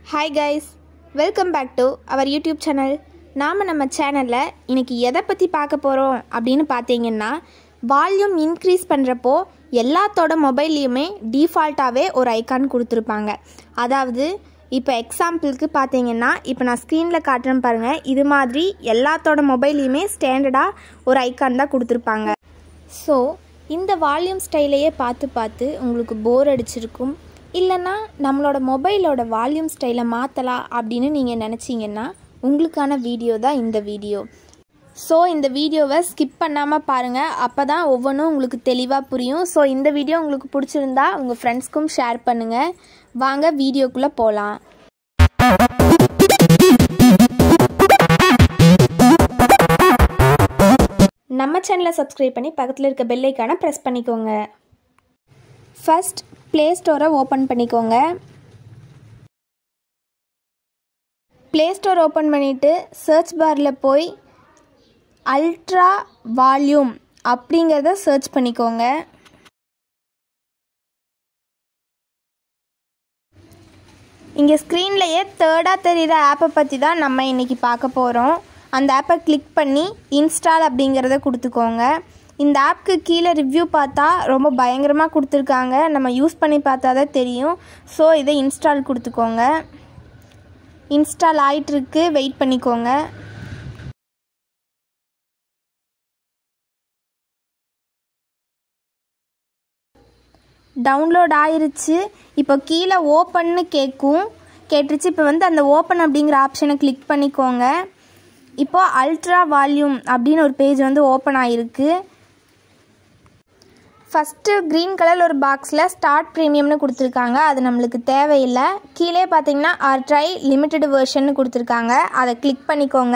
hi guys welcome back to our YouTube channel நாம் நம்ம சேனலில் இன்னைக்கு எதை பற்றி பார்க்க போகிறோம் அப்படின்னு பார்த்தீங்கன்னா வால்யூம் இன்க்ரீஸ் பண்ணுறப்போ எல்லாத்தோட மொபைல்லையுமே டிஃபால்ட்டாகவே ஒரு ஐக்கான் கொடுத்துருப்பாங்க அதாவது இப்போ எக்ஸாம்பிளுக்கு பார்த்தீங்கன்னா இப்போ நான் ஸ்க்ரீனில் காட்டுறேன் பாருங்கள் இது மாதிரி எல்லாத்தோட மொபைல்லையுமே ஸ்டாண்டர்டாக ஒரு ஐக்கான் தான் கொடுத்துருப்பாங்க ஸோ இந்த வால்யூம் ஸ்டைலையே பார்த்து பார்த்து உங்களுக்கு போர் அடிச்சிருக்கும் இல்லைன்னா நம்மளோட மொபைலோட வால்யூம் ஸ்டைலை மாற்றலாம் அப்படின்னு நீங்கள் நினச்சிங்கன்னா உங்களுக்கான வீடியோ தான் இந்த வீடியோ ஸோ இந்த வீடியோவை ஸ்கிப் பண்ணாமல் பாருங்கள் அப்போ தான் ஒவ்வொன்றும் உங்களுக்கு தெளிவாக புரியும் ஸோ இந்த வீடியோ உங்களுக்கு பிடிச்சிருந்தா உங்கள் ஃப்ரெண்ட்ஸ்க்கும் ஷேர் பண்ணுங்கள் வாங்க வீடியோக்குள்ளே போகலாம் நம்ம சேனலை சப்ஸ்கிரைப் பண்ணி பக்கத்தில் இருக்க பெல் ஐக்கானை ப்ரெஸ் பண்ணிக்கோங்க ஃபர்ஸ்ட் ப்ளே ஸ்டோரை ஓப்பன் பண்ணிக்கோங்க ப்ளே ஸ்டோர் ஓப்பன் பண்ணிவிட்டு சர்ச் பாரில் போய் அல்ட்ரா வால்யூம் அப்படிங்கிறத சர்ச் பண்ணிக்கோங்க இங்கே ஸ்க்ரீன்லேயே தேர்டாக தெரிகிற ஆப்பை பற்றி தான் நம்ம இன்றைக்கி பார்க்க போகிறோம் அந்த ஆப்பை கிளிக் பண்ணி இன்ஸ்டால் அப்படிங்கிறத கொடுத்துக்கோங்க இந்த ஆப்க்கு கீழே ரிவ்யூ பார்த்தா ரொம்ப பயங்கரமாக கொடுத்துருக்காங்க நம்ம யூஸ் பண்ணி பார்த்தா தான் தெரியும் ஸோ இதை இன்ஸ்டால் கொடுத்துக்கோங்க இன்ஸ்டால் ஆகிட்டுருக்கு வெயிட் பண்ணிக்கோங்க டவுன்லோட் ஆயிருச்சு இப்போ கீழே ஓப்பன்னு கேட்கும் கேட்டுருச்சு இப்போ வந்து அந்த ஓப்பன் அப்படிங்கிற ஆப்ஷனை கிளிக் பண்ணிக்கோங்க இப்போ அல்ட்ரா வால்யூம் அப்படின்னு ஒரு பேஜ் வந்து ஓப்பன் ஆகிருக்கு ஃபஸ்ட்டு க்ரீன் கலர் ஒரு பாக்ஸில் ஸ்டார்ட் ப்ரீமியம்னு கொடுத்துருக்காங்க அது நம்மளுக்கு தேவையில்லை கீழே பார்த்தீங்கன்னா ஆர் ட்ரை லிமிட்டெட் வேர்ஷன் கொடுத்துருக்காங்க அதை கிளிக் பண்ணிக்கோங்க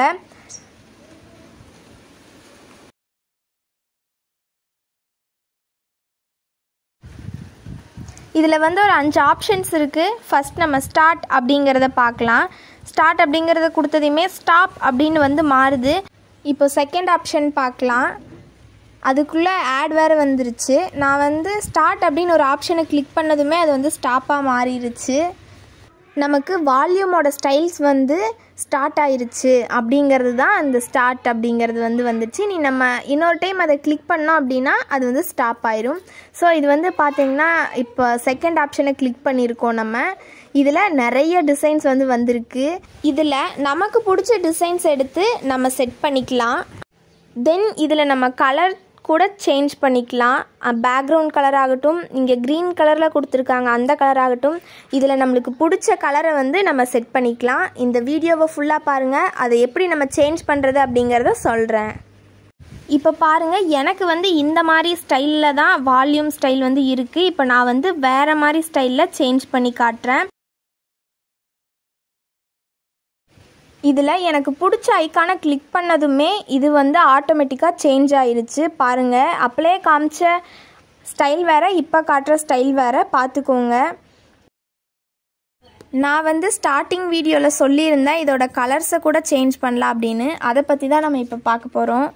இதில் வந்து ஒரு அஞ்சு ஆப்ஷன்ஸ் இருக்குது ஃபஸ்ட் நம்ம ஸ்டார்ட் அப்படிங்கிறத பார்க்கலாம் ஸ்டார்ட் அப்படிங்கிறத கொடுத்ததையுமே ஸ்டாப் அப்படின்னு வந்து மாறுது இப்போ செகண்ட் ஆப்ஷன் பார்க்கலாம் அதுக்குள்ளே ஆட் வேறு வந்துருச்சு நான் வந்து ஸ்டார்ட் அப்படின்னு ஒரு ஆப்ஷனை கிளிக் பண்ணதுமே அது வந்து ஸ்டாப்பாக மாறிடுச்சு நமக்கு வால்யூமோட ஸ்டைல்ஸ் வந்து ஸ்டார்ட் ஆயிருச்சு அப்படிங்கிறது தான் அந்த ஸ்டார்ட் அப்படிங்கிறது வந்து வந்துச்சு நீ நம்ம இன்னொரு டைம் அதை கிளிக் பண்ணோம் அப்படின்னா அது வந்து ஸ்டாப் ஆயிரும் ஸோ இது வந்து பார்த்திங்கன்னா இப்போ செகண்ட் ஆப்ஷனை கிளிக் பண்ணியிருக்கோம் நம்ம இதில் நிறைய டிசைன்ஸ் வந்து வந்திருக்கு இதில் நமக்கு பிடிச்ச டிசைன்ஸ் எடுத்து நம்ம செட் பண்ணிக்கலாம் தென் இதில் நம்ம கலர் கூட சேஞ்ச் பண்ணிக்கலாம் பேக்ரவுண்ட் கலர் ஆகட்டும் இங்கே க்ரீன் கலரில் கொடுத்துருக்காங்க அந்த கலர் ஆகட்டும் இதில் நம்மளுக்கு பிடிச்ச கலரை வந்து நம்ம செட் பண்ணிக்கலாம் இந்த வீடியோவை ஃபுல்லாக பாருங்கள் அதை எப்படி நம்ம சேஞ்ச் பண்ணுறது அப்படிங்கிறத சொல்கிறேன் இப்போ பாருங்கள் எனக்கு வந்து இந்த மாதிரி ஸ்டைலில் தான் வால்யூம் ஸ்டைல் வந்து இருக்குது இப்போ நான் வந்து வேறு மாதிரி ஸ்டைலில் சேஞ்ச் பண்ணி காட்டுறேன் இதில் எனக்கு பிடிச்ச ஐக்கானை கிளிக் பண்ணதுமே இது வந்து ஆட்டோமேட்டிக்காக சேஞ்ச் ஆயிருச்சு பாருங்கள் அப்படியே காமிச்ச ஸ்டைல் வேறு இப்போ காட்டுற ஸ்டைல் வேறு பார்த்துக்கோங்க நான் வந்து ஸ்டார்டிங் வீடியோவில் சொல்லியிருந்தேன் இதோட கலர்ஸை கூட சேஞ்ச் பண்ணலாம் அப்படின்னு அதை பற்றி தான் நம்ம இப்போ பார்க்க போகிறோம்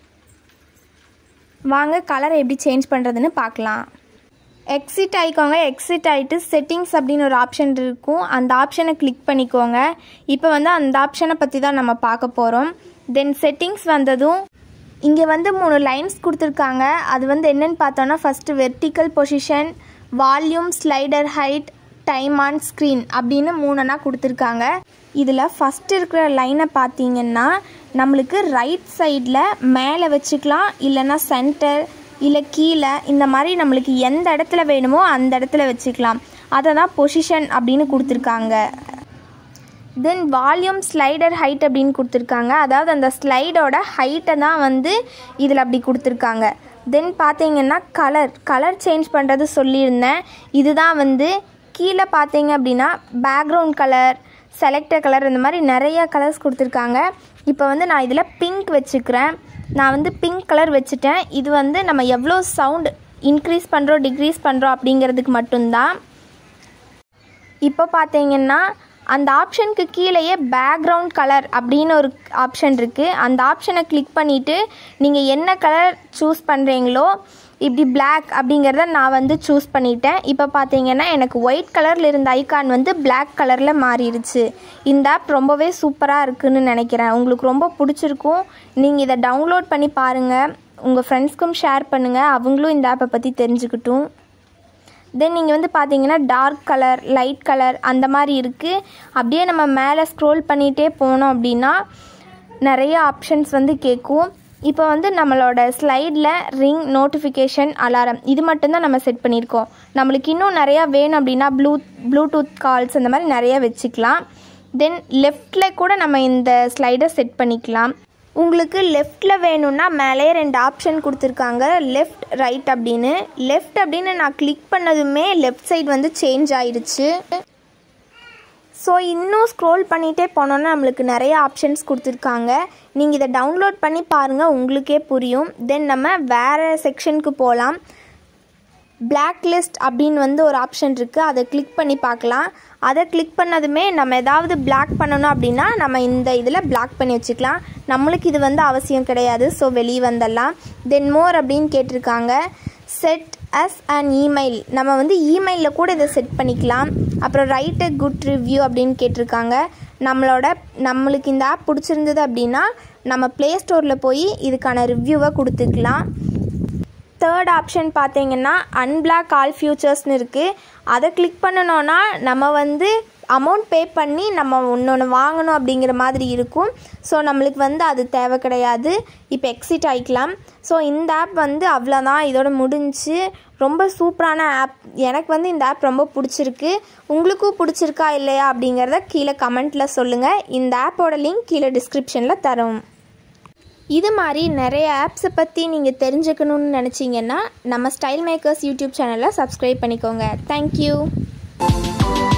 வாங்க கலரை எப்படி சேஞ்ச் பண்ணுறதுன்னு பார்க்கலாம் எக்ஸிட் ஆகிக்கோங்க எக்ஸிட் ஆகிட்டு செட்டிங்ஸ் அப்படின்னு ஒரு ஆப்ஷன் இருக்கும் அந்த ஆப்ஷனை கிளிக் பண்ணிக்கோங்க இப்போ வந்து அந்த ஆப்ஷனை பற்றி தான் நம்ம பார்க்க போகிறோம் தென் செட்டிங்ஸ் வந்ததும் இங்கே வந்து மூணு லைன்ஸ் கொடுத்துருக்காங்க அது வந்து என்னென்னு பார்த்தோன்னா first vertical position volume slider hide time on screen அப்படின்னு மூணுனா கொடுத்துருக்காங்க இதில் ஃபஸ்ட்டு இருக்கிற லைனை பார்த்தீங்கன்னா நம்மளுக்கு ரைட் சைடில் மேலே வச்சுக்கலாம் இல்லைன்னா சென்டர் இல்லை கீழே இந்த மாதிரி நம்மளுக்கு எந்த இடத்துல வேணுமோ அந்த இடத்துல வச்சுக்கலாம் அதை தான் பொசிஷன் அப்படின்னு கொடுத்துருக்காங்க தென் வால்யூம் ஸ்லைடர் ஹைட் அப்படின்னு கொடுத்துருக்காங்க அதாவது அந்த ஸ்லைடோட ஹைட்டை தான் வந்து இதில் அப்படி கொடுத்துருக்காங்க தென் பார்த்தீங்கன்னா கலர் கலர் சேஞ்ச் பண்ணுறது சொல்லியிருந்தேன் இதுதான் வந்து கீழே பார்த்தீங்க அப்படின்னா பேக்ரவுண்ட் கலர் செலக்டர் கலர் இந்த மாதிரி நிறைய கலர்ஸ் கொடுத்துருக்காங்க இப்போ வந்து நான் இதில் பிங்க் வச்சுக்கிறேன் நான் வந்து பிங்க் கலர் வச்சுட்டேன் இது வந்து நம்ம எவ்வளோ சவுண்ட் இன்க்ரீஸ் பண்ணுறோம் டிக்ரீஸ் பண்ணுறோம் அப்படிங்கிறதுக்கு மட்டும்தான் இப்போ பார்த்தீங்கன்னா அந்த ஆப்ஷனுக்கு கீழேயே பேக்ரவுண்ட் கலர் அப்படின்னு ஒரு ஆப்ஷன் இருக்குது அந்த ஆப்ஷனை கிளிக் பண்ணிவிட்டு நீங்கள் என்ன கலர் சூஸ் பண்ணுறீங்களோ இப்படி பிளாக் அப்படிங்கிறத நான் வந்து சூஸ் பண்ணிட்டேன் இப்போ பார்த்தீங்கன்னா எனக்கு ஒயிட் கலரில் இருந்த ஐகான் வந்து பிளாக் கலரில் மாறிடுச்சு இந்த ஆப் ரொம்பவே சூப்பராக இருக்குன்னு நினைக்கிறேன் உங்களுக்கு ரொம்ப பிடிச்சிருக்கும் நீங்கள் இதை டவுன்லோட் பண்ணி பாருங்கள் உங்கள் ஃப்ரெண்ட்ஸ்க்கும் ஷேர் பண்ணுங்கள் அவங்களும் இந்த ஆப்பை பற்றி தெரிஞ்சுக்கிட்டும் தென் நீங்கள் வந்து பார்த்தீங்கன்னா டார்க் கலர் லைட் கலர் அந்த மாதிரி இருக்குது அப்படியே நம்ம மேலே ஸ்க்ரோல் பண்ணிகிட்டே போனோம் அப்படின்னா நிறைய ஆப்ஷன்ஸ் வந்து கேட்கும் இப்போ வந்து நம்மளோட ஸ்லைடில் ரிங் நோட்டிஃபிகேஷன் அலாரம் இது மட்டும்தான் நம்ம செட் பண்ணியிருக்கோம் நம்மளுக்கு இன்னும் நிறையா வேணும் அப்படின்னா ப்ளூ ப்ளூடூத் கால்ஸ் அந்த மாதிரி நிறைய வச்சுக்கலாம் தென் லெஃப்டில் கூட நம்ம இந்த ஸ்லைடை செட் பண்ணிக்கலாம் உங்களுக்கு லெஃப்டில் வேணும்னா மேலே ரெண்டு ஆப்ஷன் கொடுத்துருக்காங்க லெஃப்ட் ரைட் அப்படின்னு லெஃப்ட் அப்படின்னு நான் கிளிக் பண்ணதுமே லெஃப்ட் சைடு வந்து சேஞ்ச் ஆயிடுச்சு ஸோ இன்னும் ஸ்க்ரோல் பண்ணிகிட்டே போனோன்னா நம்மளுக்கு நிறைய ஆப்ஷன்ஸ் கொடுத்துருக்காங்க நீங்கள் இதை டவுன்லோட் பண்ணி பாருங்கள் உங்களுக்கே புரியும் தென் நம்ம வேறு செக்ஷனுக்கு போகலாம் பிளாக் லிஸ்ட் அப்படின்னு வந்து ஒரு ஆப்ஷன் இருக்குது அதை கிளிக் பண்ணி பார்க்கலாம் அதை கிளிக் பண்ணதுமே நம்ம ஏதாவது பிளாக் பண்ணணும் அப்படின்னா நம்ம இந்த இதில் பிளாக் பண்ணி வச்சுக்கலாம் நம்மளுக்கு இது வந்து அவசியம் கிடையாது ஸோ வெளியே வந்துடலாம் தென் மோர் அப்படின்னு கேட்டிருக்காங்க செட் அஸ் அண்ட் இமெயில் நம்ம வந்து இமெயிலில் கூட இதை செட் பண்ணிக்கலாம் அப்புறம் ரைட் அ குட் ரிவ்யூ அப்படின்னு கேட்டிருக்காங்க நம்மளோட நம்மளுக்கு இந்த ஆப் பிடிச்சிருந்தது அப்படின்னா நம்ம ப்ளே ஸ்டோரில் போய் இதுக்கான ரிவ்யூவை கொடுத்துக்கலாம் தேர்ட் ஆப்ஷன் பார்த்தீங்கன்னா அன்பிளாக் ஆல் ஃபியூச்சர்ஸ்னு இருக்குது அதை கிளிக் பண்ணணுன்னா நம்ம வந்து அமௌண்ட் பே பண்ணி நம்ம ஒன்று வாங்கணும் அப்படிங்கிற மாதிரி இருக்கும் ஸோ நம்மளுக்கு வந்து அது தேவை கிடையாது இப்போ எக்ஸிட் ஆகிக்கலாம் ஸோ இந்த ஆப் வந்து அவ்வளோதான் இதோட முடிஞ்சு ரொம்ப சூப்பரான ஆப் எனக்கு வந்து இந்த ஆப் ரொம்ப பிடிச்சிருக்கு உங்களுக்கும் பிடிச்சிருக்கா இல்லையா அப்படிங்கிறத கீழே கமெண்ட்டில் சொல்லுங்கள் இந்த ஆப்போட லிங்க் கீழே டிஸ்கிரிப்ஷனில் தரும் இது மாதிரி நிறைய ஆப்ஸை பற்றி நீங்கள் தெரிஞ்சுக்கணுன்னு நினச்சிங்கன்னா நம்ம ஸ்டைல் மேக்கர்ஸ் யூடியூப் சேனலை சப்ஸ்கிரைப் பண்ணிக்கோங்க தேங்க்யூ